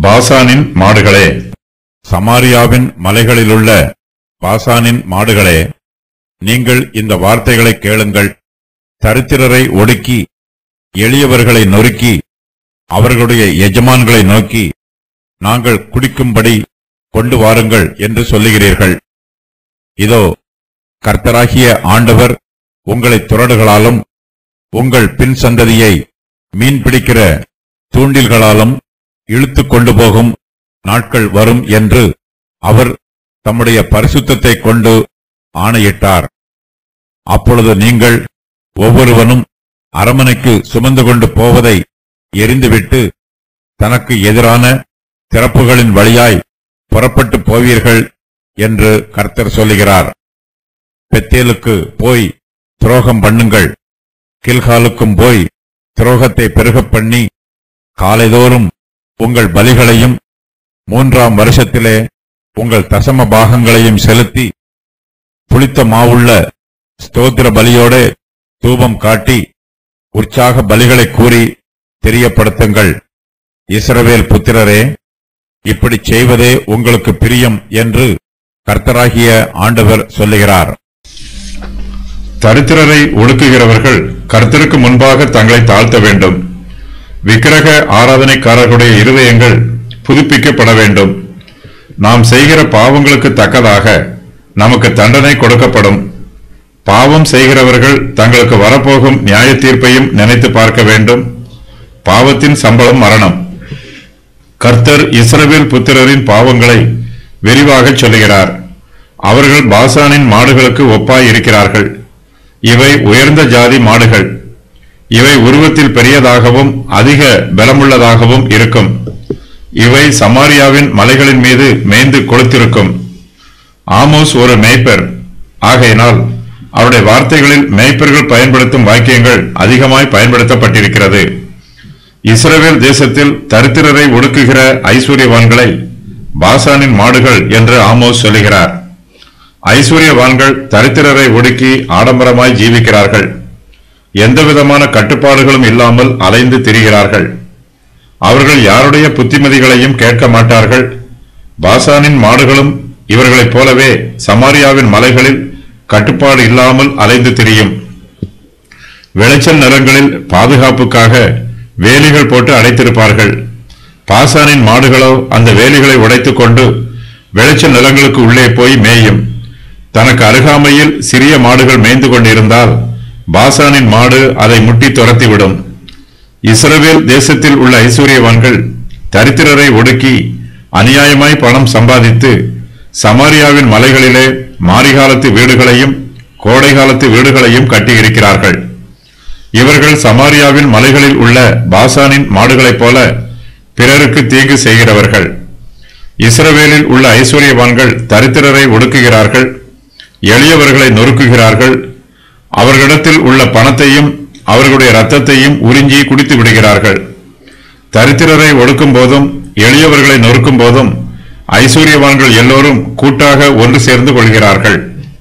பாசானின் மாடுகளே சமாரியாவின் மலைகளிலுள்ள பாசானின் மாடுகளே நீங்கள் இந்த வார்த்தைகளை கேளுங்கள் தரித்திரரை ஒடுக்கி எளியவர்களை நொறுக்கி அவர்களுடைய எஜமான்களை நோக்கி நாங்கள் குடிக்கும்படி கொண்டு வாருங்கள் என்று சொல்லுகிறீர்கள் இதோ கர்த்தராகிய ஆண்டவர் உங்களை துரடுகளாலும் உங்கள் பின் சந்ததியை மீன் பிடிக்கிற தூண்டில்களாலும் இழுத்துக் கொண்டு போகும் நாட்கள் வரும் என்று அவர் தம்முடைய பரிசுத்தத்தை கொண்டு ஆணையிட்டார் அப்பொழுது நீங்கள் ஒவ்வொருவனும் அரமனைக்கு சுமந்து கொண்டு போவதை எரிந்துவிட்டு தனக்கு எதிரான திறப்புகளின் வழியாய் புறப்பட்டு போவீர்கள் என்று கர்த்தர் சொல்லுகிறார் பெத்தேலுக்கு போய் துரோகம் பண்ணுங்கள் கில்காலுக்கும் போய் துரோகத்தை பெருகப் பண்ணி காலைதோறும் உங்கள் பலிகளையும் மூன்றாம் வருஷத்திலே உங்கள் தசம பாகங்களையும் செலுத்தி புளித்த மாவுள்ள ஸ்தோத்திர பலியோட தூபம் காட்டி உற்சாக பலிகளை கூறி தெரியப்படுத்துங்கள் இஸ்ரவேல் புத்திரரே இப்படி செய்வதே உங்களுக்கு பிரியம் என்று கர்த்தராகிய ஆண்டவர் சொல்லுகிறார் தரித்திரரை ஒடுக்குகிறவர்கள் கர்த்தருக்கு முன்பாக தங்களை தாழ்த்த வேண்டும் விக்கிரக ஆராதனைக்காரர்களுடைய இருதயங்கள் புதுப்பிக்கப்பட வேண்டும் நாம் செய்கிற பாவங்களுக்கு தக்கதாக நமக்கு தண்டனை கொடுக்கப்படும் பாவம் செய்கிறவர்கள் தங்களுக்கு வரப்போகும் நியாய தீர்ப்பையும் நினைத்து பார்க்க வேண்டும் பாவத்தின் சம்பளம் மரணம் கர்த்தர் இஸ்ரவேல் புத்திரரின் பாவங்களை விரிவாகச் சொல்லுகிறார் அவர்கள் பாசானின் மாடுகளுக்கு ஒப்பாய் இருக்கிறார்கள் இவை உயர்ந்த ஜாதி மாடுகள் இவை உருவத்தில் பெரியதாகவும் அதிக பலமுள்ளதாகவும் இருக்கும் இவை சமாரியாவின் மலைகளின் மீது மேய்ந்து கொளுத்திருக்கும் ஆமோஸ் ஒரு மேய்ப்பர் ஆகையினால் அவருடைய வார்த்தைகளில் மேய்ப்பர்கள் பயன்படுத்தும் வாக்கியங்கள் அதிகமாய் பயன்படுத்தப்பட்டிருக்கிறது இஸ்ரவேல் தேசத்தில் தரித்திரரை ஒடுக்குகிற ஐஸ்வர்யவான்களை பாசானின் மாடுகள் என்று ஆமோஸ் சொல்லுகிறார் ஐஸ்வர்யவான்கள் தரித்திரரை ஒடுக்கி ஆடம்பரமாய் ஜீவிக்கிறார்கள் எந்தவிதமான கட்டுப்பாடுகளும் இல்லாமல் அலைந்து திரிகிறார்கள் அவர்கள் யாருடைய புத்திமதிகளையும் கேட்க மாட்டார்கள் பாசானின் மாடுகளும் இவர்களைப் போலவே சமாரியாவின் மலைகளில் கட்டுப்பாடு இல்லாமல் அலைந்து திரியும் விளைச்சல் நிலங்களில் பாதுகாப்புக்காக வேலிகள் போட்டு அடைத்திருப்பார்கள் பாசானின் மாடுகளோ அந்த வேலிகளை உடைத்துக் கொண்டு விளைச்சல் நிலங்களுக்கு உள்ளே போய் மேயும் தனக்கு அருகாமையில் சிறிய மாடுகள் மேய்ந்து கொண்டிருந்தால் பாசானின் மாடு அதை முட்டி துரத்திவிடும் இஸ்ரவேல் தேசத்தில் உள்ள ஐஸ்வர்யவான்கள் தரித்திரரை ஒடுக்கி அநியாயமாய் பணம் சம்பாதித்து சமாரியாவின் மலைகளிலே மாரிகாலத்து வீடுகளையும் கோடைகாலத்து வீடுகளையும் கட்டியிருக்கிறார்கள் இவர்கள் சமாரியாவின் மலைகளில் உள்ள பாசானின் மாடுகளைப் போல பிறருக்கு தீங்கு செய்கிறவர்கள் இஸ்ரவேலில் உள்ள ஐஸ்வர்யவான்கள் தரித்திரரை ஒடுக்குகிறார்கள் எளியவர்களை நொறுக்குகிறார்கள் அவர்களிடத்தில் உள்ள பணத்தையும் அவர்களுடைய ரத்தத்தையும் உறிஞ்சி குடித்து விடுகிறார்கள் தரித்திரரை ஒடுக்கும் போதும் எளியவர்களை நொறுக்கும் போதும் ஐஸ்வர்யவான்கள் எல்லோரும் கூட்டாக ஒன்று சேர்ந்து கொள்கிறார்கள்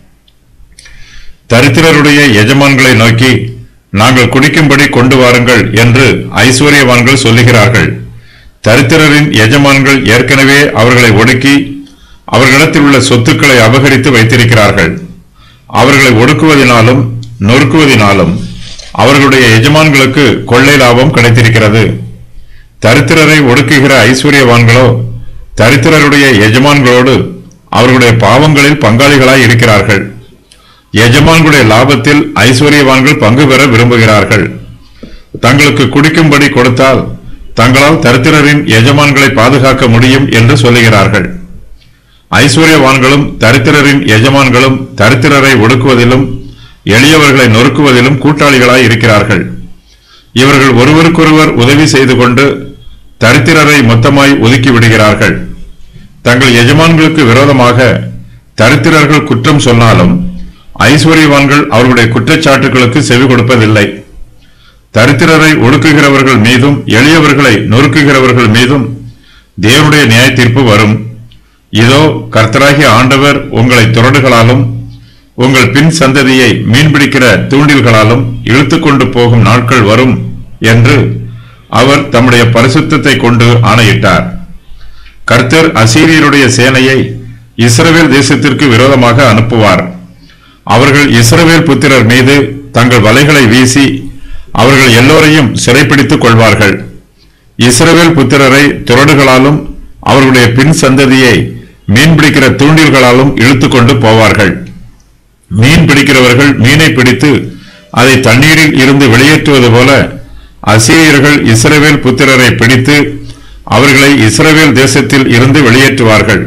தரித்திரருடைய எஜமான்களை நோக்கி நாங்கள் குடிக்கும்படி கொண்டு வாருங்கள் என்று ஐஸ்வர்யவான்கள் சொல்லுகிறார்கள் தரித்திரரின் எஜமான்கள் ஏற்கனவே அவர்களை ஒடுக்கி அவர்களிடத்தில் உள்ள சொத்துக்களை அபகரித்து வைத்திருக்கிறார்கள் அவர்களை ஒடுக்குவதினாலும் நொறுக்குவதினாலும் அவர்களுடைய எஜமான்களுக்கு கொள்ளை லாபம் கிடைத்திருக்கிறது தரித்திரரை ஒடுக்குகிற ஐஸ்வர்யவான்களோ தரித்திரருடைய எஜமான்களோடு அவர்களுடைய பாவங்களில் பங்காளிகளாய் இருக்கிறார்கள் எஜமான்களுடைய லாபத்தில் ஐஸ்வர்யவான்கள் பங்கு பெற விரும்புகிறார்கள் தங்களுக்கு குடிக்கும்படி கொடுத்தால் தங்களால் தரித்திரரின் எஜமான்களை பாதுகாக்க முடியும் என்று சொல்லுகிறார்கள் ஐஸ்வர்யவான்களும் தரித்திரரின் எஜமான்களும் தரித்திரரை ஒடுக்குவதிலும் எளியவர்களை நொறுக்குவதிலும் கூட்டாளிகளாய் இருக்கிறார்கள் இவர்கள் ஒருவருக்கொருவர் உதவி செய்து கொண்டு தரித்திரரை மொத்தமாய் ஒதுக்கி விடுகிறார்கள் தங்கள் எஜமான்களுக்கு விரோதமாக தரித்திரர்கள் குற்றம் சொன்னாலும் ஐஸ்வர்யவான்கள் அவர்களுடைய குற்றச்சாட்டுகளுக்கு செவி கொடுப்பதில்லை தரித்திரரை ஒடுக்குகிறவர்கள் மீதும் எளியவர்களை நொறுக்குகிறவர்கள் மீதும் தேவனுடைய நியாய தீர்ப்பு வரும் இதோ கர்த்தராகிய ஆண்டவர் உங்களை துரடுகளாலும் உங்கள் பின் சந்ததியை மீன்பிடிக்கிற தூண்டில்களாலும் இழுத்துக்கொண்டு போகும் நாட்கள் வரும் என்று அவர் தம்முடைய பரிசுத்தத்தை கொண்டு ஆணையிட்டார் கர்த்தர் அசீரியருடைய சேனையை இஸ்ரவேல் தேசத்திற்கு விரோதமாக அனுப்புவார் அவர்கள் இஸ்ரவேல் புத்திரர் மீது தங்கள் வலைகளை வீசி அவர்கள் எல்லோரையும் சிறைப்பிடித்துக் கொள்வார்கள் இஸ்ரவேல் புத்திரரை துரடுகளாலும் அவர்களுடைய பின் சந்ததியை மீன்பிடிக்கிற தூண்டில்களாலும் இழுத்துக்கொண்டு போவார்கள் மீன் பிடிக்கிறவர்கள் மீனை பிடித்து அதை தண்ணீரில் இருந்து வெளியேற்றுவது போல அசீரியர்கள் இஸ்ரவேல் புத்திரரை பிடித்து அவர்களை இஸ்ரவேல் தேசத்தில் இருந்து வெளியேற்றுவார்கள்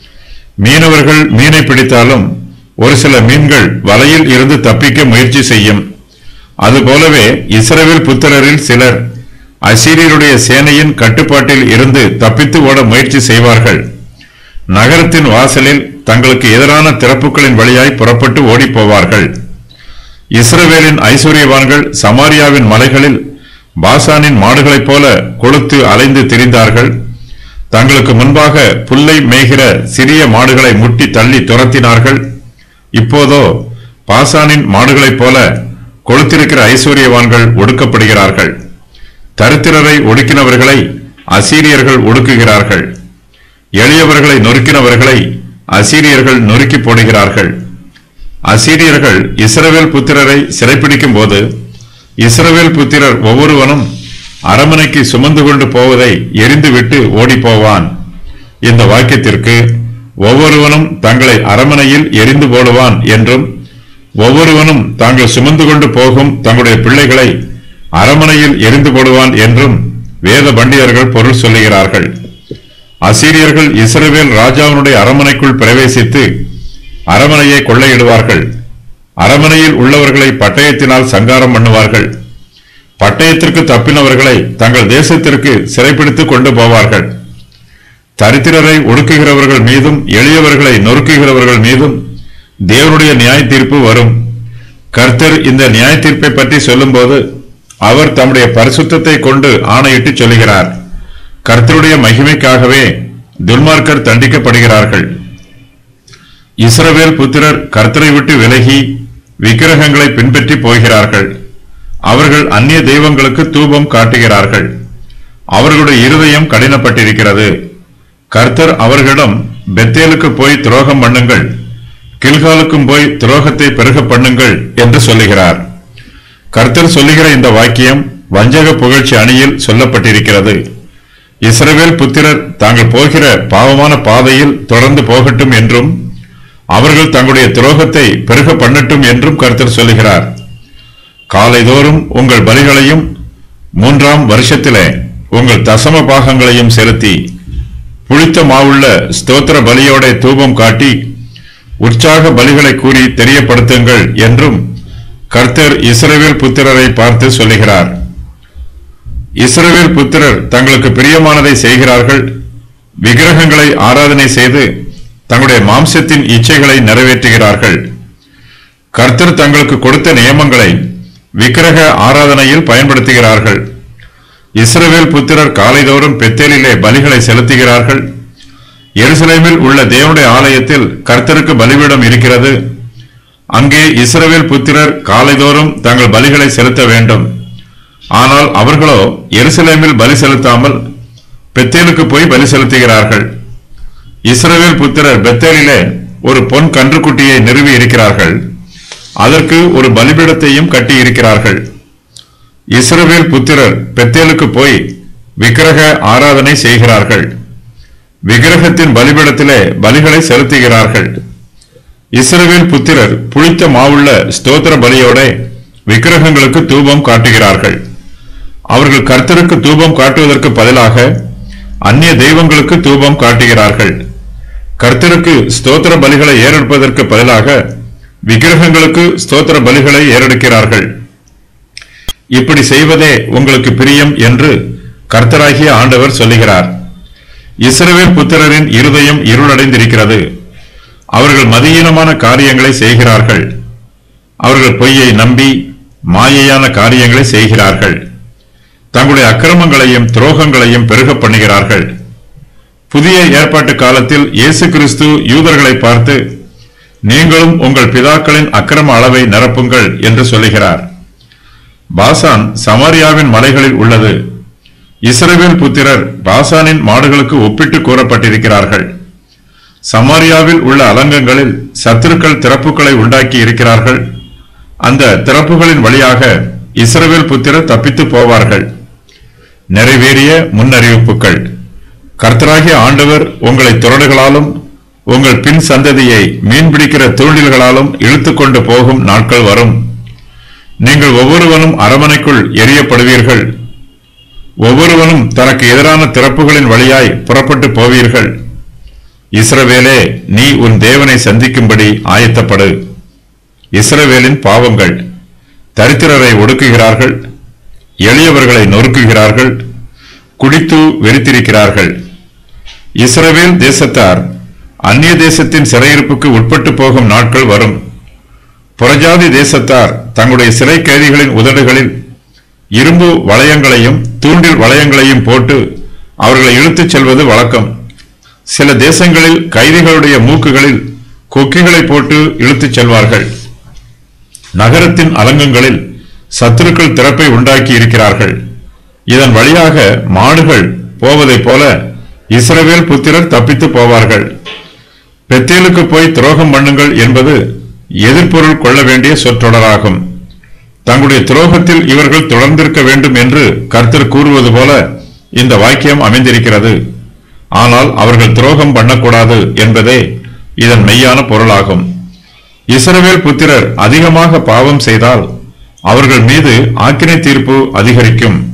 மீனவர்கள் மீனை பிடித்தாலும் ஒரு சில மீன்கள் வலையில் இருந்து தப்பிக்க முயற்சி செய்யும் அதுபோலவே இஸ்ரவேல் புத்திரரில் சிலர் அசீரியருடைய சேனையின் கட்டுப்பாட்டில் இருந்து தப்பித்து ஓட முயற்சி செய்வார்கள் நகரத்தின் வாசலில் தங்களுக்கு எதிரான திறப்புகளின் வழியாய் புறப்பட்டு ஓடிப் போவார்கள் இஸ்ரவேலின் ஐஸ்வர்யவான்கள் சமாரியாவின் மலைகளில் பாசானின் மாடுகளைப் போல கொளுத்து அலைந்து திரிந்தார்கள் தங்களுக்கு முன்பாக புல்லை மேய்கிற சிறிய மாடுகளை முட்டி தள்ளி துரத்தினார்கள் இப்போதோ பாசானின் மாடுகளைப் போல கொளுத்திருக்கிற ஐஸ்வர்யவான்கள் ஒடுக்கப்படுகிறார்கள் தரித்திரரை ஒடுக்கினவர்களை அசீரியர்கள் ஒடுக்குகிறார்கள் எளியவர்களை நொறுக்கினவர்களை அசீரியர்கள் நொறுக்கி போடுகிறார்கள் அசீரியர்கள் இஸ்ரவேல் புத்திரரை சிறைப்பிடிக்கும் போது இஸ்ரவேல் புத்திரர் ஒவ்வொருவனும் அரமனைக்கு சுமந்து கொண்டு போவதை எரிந்துவிட்டு ஓடிப்போவான் இந்த வாக்கியத்திற்கு ஒவ்வொருவனும் தங்களை அரமனையில் எரிந்து போடுவான் என்றும் ஒவ்வொருவனும் தாங்கள் சுமந்து கொண்டு போகும் தங்களுடைய பிள்ளைகளை அரமனையில் எரிந்து போடுவான் என்றும் வேத பண்டிதர்கள் பொருள் சொல்லுகிறார்கள் அசீரியர்கள் இஸ்ரவேல் ராஜாவினுடைய அரமனைக்குள் பிரவேசித்து அரமனையை கொள்ளையிடுவார்கள் அரமனையில் உள்ளவர்களை பட்டயத்தினால் சங்காரம் பண்ணுவார்கள் பட்டயத்திற்கு தப்பினவர்களை தங்கள் தேசத்திற்கு சிறைப்பிடித்துக் கொண்டு போவார்கள் தரித்திரரை ஒடுக்குகிறவர்கள் மீதும் எளியவர்களை நொறுக்குகிறவர்கள் மீதும் தேவனுடைய நியாய தீர்ப்பு வரும் கர்த்தர் இந்த நியாய தீர்ப்பை பற்றி சொல்லும்போது அவர் தம்முடைய பரிசுத்தத்தை கொண்டு ஆணையிட்டு சொல்லுகிறார் கர்த்தருடைய மகிமைக்காகவே துன்மார்க்கர் தண்டிக்கப்படுகிறார்கள் இஸ்ரவேல் புத்திரர் கர்த்தரை விட்டு விலகி விக்கிரகங்களை பின்பற்றி போகிறார்கள் அவர்கள் அந்நிய தெய்வங்களுக்கு தூபம் காட்டுகிறார்கள் அவர்களுடைய இருதயம் கடினப்பட்டிருக்கிறது கர்த்தர் அவர்களிடம் பெத்தேலுக்கு போய் துரோகம் பண்ணுங்கள் கில்காலுக்கும் போய் துரோகத்தை பெருக பண்ணுங்கள் என்று சொல்லுகிறார் கர்த்தர் சொல்லுகிற இந்த வாக்கியம் வஞ்சக புகழ்ச்சி அணியில் சொல்லப்பட்டிருக்கிறது இஸ்ரவேல் புத்திரர் தாங்கள் போகிற பாவமான பாதையில் தொடர்ந்து போகட்டும் என்றும் அவர்கள் தங்களுடைய துரோகத்தை பெருக பண்ணட்டும் என்றும் கர்த்தர் சொல்லுகிறார் காலைதோறும் உங்கள் பலிகளையும் மூன்றாம் வருஷத்திலே உங்கள் தசம பாகங்களையும் செலுத்தி புளித்த மாவுள்ள ஸ்தோத்திர பலியோட தூபம் காட்டி உற்சாக பலிகளை கூறி தெரியப்படுத்துங்கள் என்றும் கர்த்தர் இஸ்ரவேல் புத்திரரை பார்த்து சொல்லுகிறார் இஸ்ரவேல் புத்திரர் தங்களுக்கு பிரியமானதை செய்கிறார்கள் விக்கிரகங்களை ஆராதனை செய்து தங்களுடைய மாம்சத்தின் இச்சைகளை நிறைவேற்றுகிறார்கள் கர்த்தர் தங்களுக்கு கொடுத்த நியமங்களை விக்கிரக ஆராதனையில் பயன்படுத்துகிறார்கள் இஸ்ரவேல் புத்திரர் காலைதோறும் பெத்தேலிலே பலிகளை செலுத்துகிறார்கள் எருசலேமில் உள்ள தேவனுடைய ஆலயத்தில் கர்த்தருக்கு பலிபீடம் இருக்கிறது அங்கே இஸ்ரவேல் புத்திரர் காலைதோறும் தங்கள் பலிகளை செலுத்த வேண்டும் ஆனால் அவர்களோ எருசலேமில் பலி செலுத்தாமல் பெத்தேலுக்கு போய் பலி செலுத்துகிறார்கள் இஸ்ரவேல் புத்திரர் பெத்தேலிலே ஒரு பொன் கன்றுக்குட்டியை நிறுவி இருக்கிறார்கள் அதற்கு ஒரு பலிபீடத்தையும் கட்டி இருக்கிறார்கள் இஸ்ரவேல் புத்திரர் பெத்தேலுக்கு போய் விக்கிரக ஆராதனை செய்கிறார்கள் விக்கிரகத்தின் பலிபீடத்திலே பலிகளை செலுத்துகிறார்கள் இஸ்ரவேல் புத்திரர் புளித்த மாவுள்ள ஸ்தோத்திர பலியோட விக்கிரகங்களுக்கு தூபம் காட்டுகிறார்கள் அவர்கள் கர்த்தருக்கு தூபம் காட்டுவதற்கு பதிலாக அந்நிய தெய்வங்களுக்கு தூபம் காட்டுகிறார்கள் கர்த்தருக்கு ஸ்தோத்திர பலிகளை ஏறெடுப்பதற்கு பதிலாக விக்கிரகங்களுக்கு ஸ்தோத்திர பலிகளை ஏறெடுக்கிறார்கள் இப்படி செய்வதே உங்களுக்கு பிரியம் என்று கர்த்தராகிய ஆண்டவர் சொல்லுகிறார் இஸ்ரவேல் புத்திரரின் இருதயம் இருளடைந்திருக்கிறது அவர்கள் மதியீனமான காரியங்களை செய்கிறார்கள் அவர்கள் பொய்யை நம்பி மாயையான காரியங்களை செய்கிறார்கள் தங்களுடைய அக்கிரமங்களையும் துரோகங்களையும் பெருக பண்ணுகிறார்கள் புதிய ஏற்பாட்டு காலத்தில் இயேசு கிறிஸ்து யூதர்களை பார்த்து நீங்களும் உங்கள் பிதாக்களின் அக்கிரம அளவை நிரப்புங்கள் என்று சொல்லுகிறார் பாசான் சமாரியாவின் மலைகளில் உள்ளது இஸ்ரவேல் புத்திரர் பாசானின் மாடுகளுக்கு ஒப்பிட்டு கூறப்பட்டிருக்கிறார்கள் சமாரியாவில் உள்ள அலங்கங்களில் சத்துருக்கள் திறப்புகளை உண்டாக்கி இருக்கிறார்கள் அந்த திறப்புகளின் வழியாக இஸ்ரவேல் புத்திரர் தப்பித்து போவார்கள் நிறைவேறிய முன்னறிவிப்புகள் கர்த்தராகிய ஆண்டவர் உங்களை துரடுகளாலும் உங்கள் பின் சந்ததியை மீன்பிடிக்கிற தூண்டில்களாலும் இழுத்துக்கொண்டு போகும் நாட்கள் வரும் நீங்கள் ஒவ்வொருவனும் அரமனைக்குள் எரியப்படுவீர்கள் ஒவ்வொருவனும் தனக்கு எதிரான திறப்புகளின் வழியாய் புறப்பட்டு போவீர்கள் இஸ்ரவேலே நீ உன் தேவனை சந்திக்கும்படி ஆயத்தப்படு இஸ்ரவேலின் பாவங்கள் தரித்திரரை ஒடுக்குகிறார்கள் எளியவர்களை நொறுக்குகிறார்கள் குடித்து வெறித்திருக்கிறார்கள் இஸ்ரவேல் தேசத்தார் அந்நிய தேசத்தின் சிறையிருப்புக்கு உட்பட்டு போகும் நாட்கள் வரும் புறஜாதி தேசத்தார் தங்களுடைய சிறை கைதிகளின் உதடுகளில் இரும்பு வளையங்களையும் தூண்டில் வளையங்களையும் போட்டு அவர்களை இழுத்துச் செல்வது வழக்கம் சில தேசங்களில் கைதிகளுடைய மூக்குகளில் கொக்கிகளை போட்டு இழுத்துச் செல்வார்கள் நகரத்தின் அலங்கங்களில் சத்துருக்கள் திறப்பை உண்டாக்கி இருக்கிறார்கள் இதன் வழியாக மாடுகள் போவதைப் போல இஸ்ரவேல் புத்திரர் தப்பித்து போவார்கள் பெத்தேலுக்கு போய் துரோகம் பண்ணுங்கள் என்பது எதிர்பொருள் கொள்ள வேண்டிய சொற்றொடராகும் தங்களுடைய துரோகத்தில் இவர்கள் தொடர்ந்திருக்க வேண்டும் என்று கர்த்தர் கூறுவது போல இந்த வாக்கியம் அமைந்திருக்கிறது ஆனால் அவர்கள் துரோகம் பண்ணக்கூடாது என்பதே இதன் மெய்யான பொருளாகும் இஸ்ரவேல் புத்திரர் அதிகமாக பாவம் செய்தால் அவர்கள் மீது ஆக்கினை தீர்ப்பு அதிகரிக்கும்